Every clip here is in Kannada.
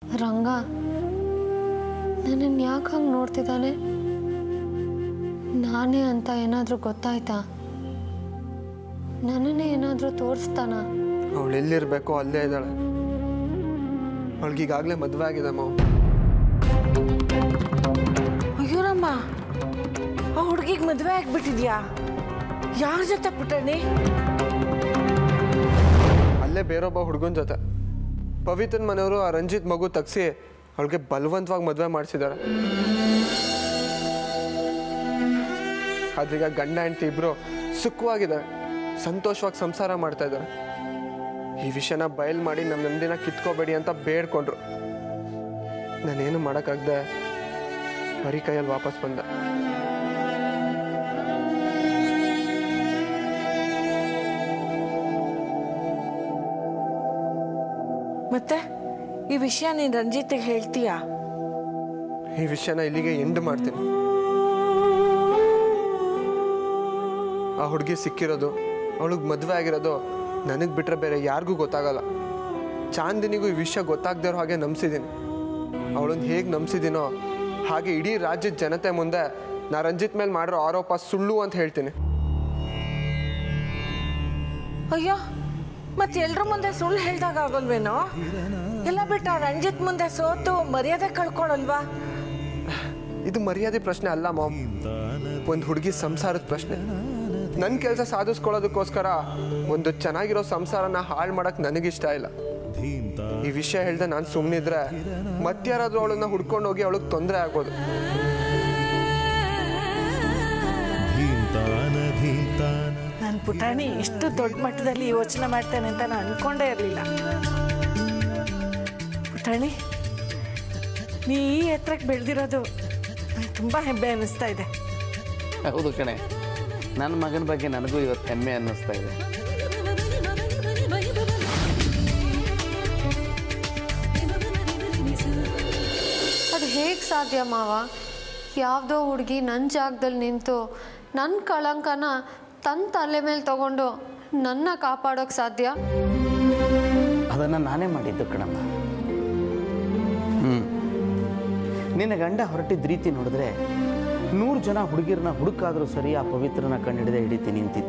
ರಂಗ ನನ್ನನ್ನು ಯಾಕೆ ಹಂಗೆ ನೋಡ್ತಿದ್ದಾನೆ ನಾನೇ ಅಂತ ಏನಾದರೂ ಗೊತ್ತಾಯ್ತಾ ನನ್ನನ್ನೇ ಏನಾದರೂ ತೋರಿಸ್ತಾನ ಅವಳು ಎಲ್ಲಿರ್ಬೇಕೋ ಅಲ್ಲೇ ಇದ್ದಾಳೆ ಅವಳಿಗೀಗಾಗಲೇ ಮದುವೆ ಆಗಿದೆ ಮಾವು ಅಯ್ಯೋರಮ್ಮ ಆ ಹುಡುಗಿಗೆ ಮದುವೆ ಆಗ್ಬಿಟ್ಟಿದ್ಯಾ ಯಾರ ಜೊತೆ ಪುಟ್ಟಣ್ಣಿ ಅಲ್ಲೇ ಬೇರೊಬ್ಬ ಹುಡುಗನ ಜೊತೆ ಪವಿತ್ರನ್ ಮನೆಯವರು ಆ ರಂಜಿತ್ ಮಗು ತಗ್ಸಿ ಅವಳಿಗೆ ಬಲವಂತವಾಗಿ ಮದುವೆ ಮಾಡಿಸಿದ್ದಾರೆ ಆದ್ರೀಗ ಗಂಡ ಹೆಂಡತಿ ಇಬ್ರು ಸುಖವಾಗಿದ್ದಾರೆ ಸಂತೋಷವಾಗಿ ಸಂಸಾರ ಮಾಡ್ತಾ ಇದ್ದಾರೆ ಈ ವಿಷಯನ ಬಯಲ್ ಮಾಡಿ ನಮ್ಮ ನಂದಿನ ಕಿತ್ಕೋಬೇಡಿ ಅಂತ ಬೇಡ್ಕೊಂಡ್ರು ನಾನೇನು ಮಾಡೋಕ್ಕಾಗ್ದೆ ಬರೀ ಕೈಯಲ್ಲಿ ವಾಪಸ್ ಬಂದೆ ಮತ್ತೆ ಈ ವಿಷಯ ನೀನು ರಂಜಿತ್ಗೆ ಹೇಳ್ತೀಯಾ ಈ ವಿಷಯನ ಇಲ್ಲಿಗೆ ಎಂಡ್ ಮಾಡ್ತೀನಿ ಆ ಹುಡುಗಿ ಸಿಕ್ಕಿರೋದು ಅವಳಿಗೆ ಮದುವೆ ಆಗಿರೋದು ನನಗೆ ಬಿಟ್ಟರೆ ಬೇರೆ ಯಾರಿಗೂ ಗೊತ್ತಾಗಲ್ಲ ಚಾಂದಿನಿಗೂ ಈ ವಿಷಯ ಗೊತ್ತಾಗದೇ ಇರೋ ಹಾಗೆ ನಂಬಿಸಿದ್ದೀನಿ ಅವಳನ್ನ ಹೇಗೆ ನಂಬಿಸಿದ್ದೀನೋ ಹಾಗೆ ಇಡೀ ರಾಜ್ಯದ ಜನತೆ ಮುಂದೆ ನಾ ರಂಜಿತ್ ಮೇಲೆ ಮಾಡಿರೋ ಆರೋಪ ಸುಳ್ಳು ಅಂತ ಹೇಳ್ತೀನಿ ಅಯ್ಯೋ ಮತ್ತೆ ಎಲ್ರ ಮುಂದೆ ಸುಳ್ಳು ಹೇಳ್ದಾಗ ಆಗೋಲ್ವೇನೋ ಎಲ್ಲ ಬಿಟ್ಟು ಆ ರಂಜಿತ್ ಮುಂದೆ ಸೋತು ಮರ್ಯಾದೆ ಕಳ್ಕೊಳಲ್ವಾ ಇದು ಮರ್ಯಾದೆ ಪ್ರಶ್ನೆ ಅಲ್ಲ ಮಾಮ್ ಒಂದು ಹುಡುಗಿ ಸಂಸಾರದ ಪ್ರಶ್ನೆ ನನ್ನ ಕೆಲಸ ಸಾಧಿಸ್ಕೊಳ್ಳೋದಕ್ಕೋಸ್ಕರ ಒಂದು ಚೆನ್ನಾಗಿರೋ ಸಂಸಾರನ ಹಾಳು ಮಾಡಕ್ ನನಗಿಷ್ಟ ಇಲ್ಲ ಈ ವಿಷಯ ಹೇಳ್ದೆ ನಾನು ಸುಮ್ಮನಿದ್ರೆ ಮತ್ತಾರಾದ್ರೂ ಅವಳನ್ನ ಹುಡ್ಕೊಂಡು ಹೋಗಿ ಅವಳಿಗೆ ತೊಂದರೆ ಆಗೋದು ನನ್ನ ಪುಟಾಣಿ ಇಷ್ಟು ದೊಡ್ಡ ಮಟ್ಟದಲ್ಲಿ ಯೋಚನೆ ಮಾಡ್ತಾನೆ ಅಂತ ನಾನು ಅನ್ಕೊಂಡೇ ಇರಲಿಲ್ಲ ಪುಟಾಣಿ ನೀ ಈ ಎತ್ತರಕ್ಕೆ ಬೆಳೆದಿರೋದು ನಂಗೆ ತುಂಬ ಹೆಮ್ಮೆ ಅನ್ನಿಸ್ತಾ ಇದೆ ಹೌದು ಕಣೆ ನನ್ನ ಮಗನ ಬಗ್ಗೆ ನನಗೂ ಇವತ್ತು ಹೆಮ್ಮೆ ಅನ್ನಿಸ್ತಾ ಇದೆ ಅದು ಹೇಗೆ ಸಾಧ್ಯ ಮಾವ ಯಾವುದೋ ಹುಡುಗಿ ನನ್ನ ಜಾಗದಲ್ಲಿ ನಿಂತು ನನ್ನ ಕಳಂಕನ ತನ್ನ ತಲೆ ಮೇಲೆ ತಗೊಂಡು ನನ್ನ ಕಾಪಾಡೋಕ್ಕೆ ಸಾಧ್ಯ ಅದನ್ನು ನಾನೇ ಮಾಡಿದ್ದು ಕಣಮ್ಮ ಹ್ಞೂ ನಿನ್ನ ಗಂಡ ಹೊರಟಿದ್ದ ರೀತಿ ನೋಡಿದ್ರೆ ನೂರು ಜನ ಹುಡುಗಿರನ್ನ ಹುಡುಕಾದರೂ ಸರಿ ಆ ಪವಿತ್ರನ ಕಂಡಿಡದೆ ಹಿಡಿತೀನಿ ನಿಂತಿದ್ದ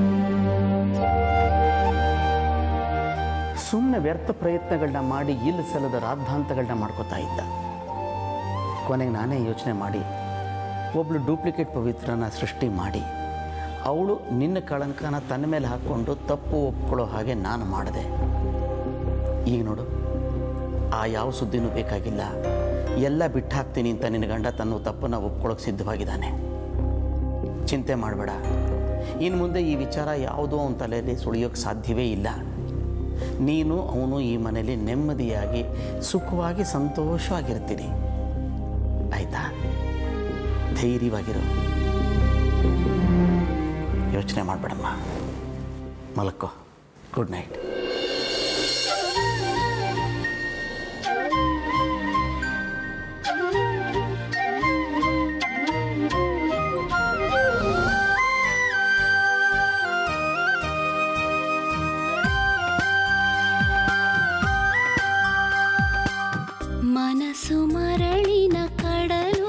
ಸುಮ್ಮನೆ ವ್ಯರ್ಥ ಪ್ರಯತ್ನಗಳನ್ನ ಮಾಡಿ ಇಲ್ಲ ಸಲ್ಲದ ರಾದ್ಧಾಂತಗಳನ್ನ ಮಾಡ್ಕೋತಾ ಇದ್ದ ಕೊನೆಗೆ ನಾನೇ ಯೋಚನೆ ಮಾಡಿ ಒಬ್ಳು ಡೂಪ್ಲಿಕೇಟ್ ಪವಿತ್ರನ ಸೃಷ್ಟಿ ಮಾಡಿ ಅವಳು ನಿನ್ನ ಕಳಂಕನ ತನ್ನ ಮೇಲೆ ಹಾಕ್ಕೊಂಡು ತಪ್ಪು ಒಪ್ಕೊಳ್ಳೋ ಹಾಗೆ ನಾನು ಮಾಡಿದೆ ಈಗ ನೋಡು ಆ ಯಾವ ಸುದ್ದಿನೂ ಬೇಕಾಗಿಲ್ಲ ಎಲ್ಲ ಬಿಟ್ಟು ಹಾಕ್ತೀನಿ ಅಂತ ನಿನ್ನ ಗಂಡ ತನ್ನ ತಪ್ಪನ್ನು ಒಪ್ಕೊಳ್ಳೋಕೆ ಸಿದ್ಧವಾಗಿದ್ದಾನೆ ಚಿಂತೆ ಮಾಡಬೇಡ ಇನ್ನು ಮುಂದೆ ಈ ವಿಚಾರ ಯಾವುದೋ ಅವನ ತಲೆಯಲ್ಲಿ ಸುಳಿಯೋಕ್ಕೆ ಸಾಧ್ಯವೇ ಇಲ್ಲ ನೀನು ಅವನು ಈ ಮನೆಯಲ್ಲಿ ನೆಮ್ಮದಿಯಾಗಿ ಸುಖವಾಗಿ ಸಂತೋಷವಾಗಿರ್ತೀನಿ ಆಯಿತಾ ಧೈರ್ಯವಾಗಿರು ಯೋಚನೆ ಮಾಡಬೇಡಮ್ಮ ಮಲಕ್ಕೋ ಗುಡ್ ನೈಟ್ ಮನಸ್ಸು ಮರಳಿನ ಕಡಲು